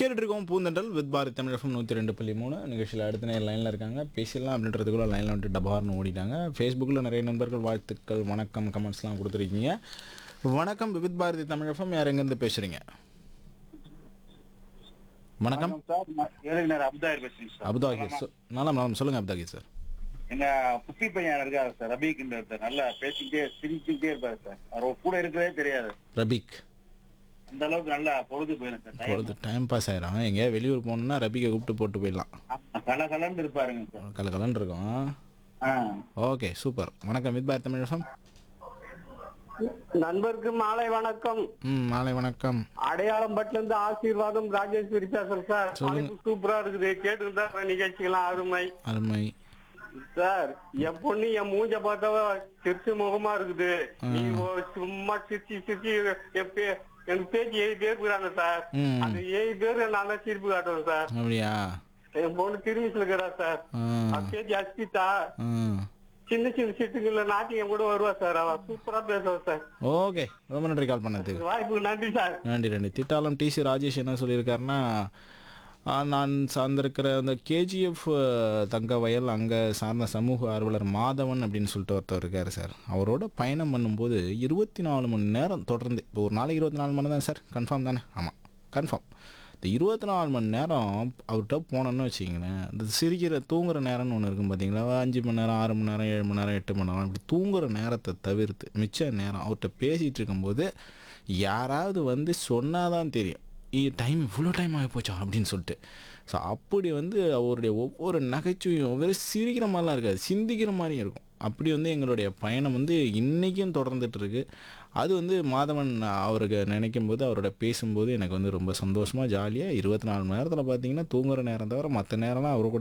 கேட்டுட்டு இருக்கோம் பூந்தண்டல் வித் பாரத் தமிழ் எஃப்எம் நூற்றி ரெண்டு புள்ளி மூணு நிகழ்ச்சியில் அடுத்த நேரம் லைனில் இருக்காங்க பேசிடலாம் அப்படின்றதுக்குள்ள லைனில் வந்துட்டு டபார்னு ஓடிட்டாங்க ஃபேஸ்புக்கில் நிறைய நண்பர்கள் வாழ்த்துக்கள் வணக்கம் கமெண்ட்ஸ்லாம் கொடுத்துருக்கீங்க வணக்கம் விவித் பாரதி தமிழ் எஃப்எம் யார் எங்கேருந்து பேசுகிறீங்க வணக்கம் சார் நான் ஏழுநர் அப்தார் பேசுறேன் சார் அபுதாகி நல்லா மேடம் சொல்லுங்கள் அபுதாகி சார் எங்க குட்டி பையன் இருக்காரு சார் ரபிக்குன்ற சார் நல்லா பேசிக்கிட்டே சிரிச்சுக்கிட்டே இருப்பாரு சார் அவர் கூட இருக்கிறதே தெரியாது ரபிக் அந்த அளவுக்கு நல்லா பொழுது போயிடும் சார் time. பொழுது டைம் பாஸ் ஆயிரும் எங்கேயா வெளியூர் போகணுன்னா ரபிக்கை கூப்பிட்டு போட்டு போயிடலாம் ஆமா, கலகலன்னு இருப்பாருங்க சார் கல கலன்னு இருக்கும் ஆ. ஓகே சூப்பர் வணக்கம் வித் பாரத் தமிழ் எஃப்எம் நண்பருக்கு மாலை வணக்கம் ம் மாலை வணக்கம் அடையாளம் பட்டில இருந்து ஆசீர்வாதம் ராஜேஸ்வரி பேசுறேன் சார் சொல்லுங்க. தலைப்பு சூப்பரா இருக்குது கேட்டுட்டு தான் நிகழ்ச்சிகளாம் அருமை அருமை சார் என் பொண்ணு என் மூஞ்ச பார்த்தா சிரிச்சு முகமா இருக்குது நீ ஒரு சும்மா சிரிச்சு சிரிச்சு என் பே- எனக்கு பேச்சு ஏழு பேர் இருக்கிறாங்க சார் ம். அந்த ஏழு பேர் நான் தான் சிரிப்பு காட்டுவேன் சார் அப்படியா என் பொண்ணு திரும்பி இருக்கிறா சார் ஆ அவ பேச்சு அஸ்பிதா ஆ சின்ன சின்ன சிட்டுங்கள்ல நாட்டியம் கூட வருவா சார் அவ சூப்பரா பேசுவா சார் ஓகே ரொம்ப நன்றி கால் பண்ணதுக்கு வாய்ப்புக்கு நன்றி சார் நன்றி நன்றி திட்டாளம் டிசி ராஜேஷ் என்ன சொல்லியிருக்காருன்னா ஆ, நான் சார்ந்திருக்கிற அந்த கேஜிஎஃப் தங்க வயல் அங்கே சார்ந்த சமூக ஆர்வலர் மாதவன் அப்படின்னு சொல்லிட்டு ஒருத்தர் இருக்கார் சார் அவரோட பயணம் பண்ணும்போது இருபத்தி நாலு மணி நேரம் தொடர்ந்து இப்போ ஒரு நாளைக்கு இருபத்தி நாலு மணி தான் சார் கன்ஃபார்ம் தானே ஆமாம் கன்ஃபார்ம் இந்த இருபத்தி நாலு மணி நேரம் அவர்கிட்ட போனோன்னு வச்சிங்களேன் இந்த சிரிக்கிற தூங்குற நேரம்னு ஒன்று இருக்கும் பார்த்தீங்களா அஞ்சு மணி நேரம் ஆறு மணி நேரம் ஏழு மணி நேரம் எட்டு மணி நேரம் இப்படி தூங்குற நேரத்தை தவிர்த்து மிச்ச நேரம் அவர்கிட்ட பேசிகிட்டு இருக்கும்போது யாராவது வந்து சொன்னாதான் தெரியும் டைம் இவ்வளோ டைம் ஆகி போச்சா அப்படின்னு சொல்லிட்டு ஸோ அப்படி வந்து அவருடைய ஒவ்வொரு நகைச்சுவையும் வெறும் சிரிக்கிற மாதிரிலாம் இருக்காது சிந்திக்கிற மாதிரியும் இருக்கும் அப்படி வந்து எங்களுடைய பயணம் வந்து இன்றைக்கும் தொடர்ந்துட்டு இருக்கு அது வந்து மாதவன் அவருக்கு நினைக்கும் போது அவரோட பேசும்போது எனக்கு வந்து ரொம்ப சந்தோஷமாக ஜாலியாக இருபத்தி நாலு மணி நேரத்தில் பார்த்தீங்கன்னா தூங்குற நேரம் தவிர மற்ற நேரம்லாம் அவரு கூட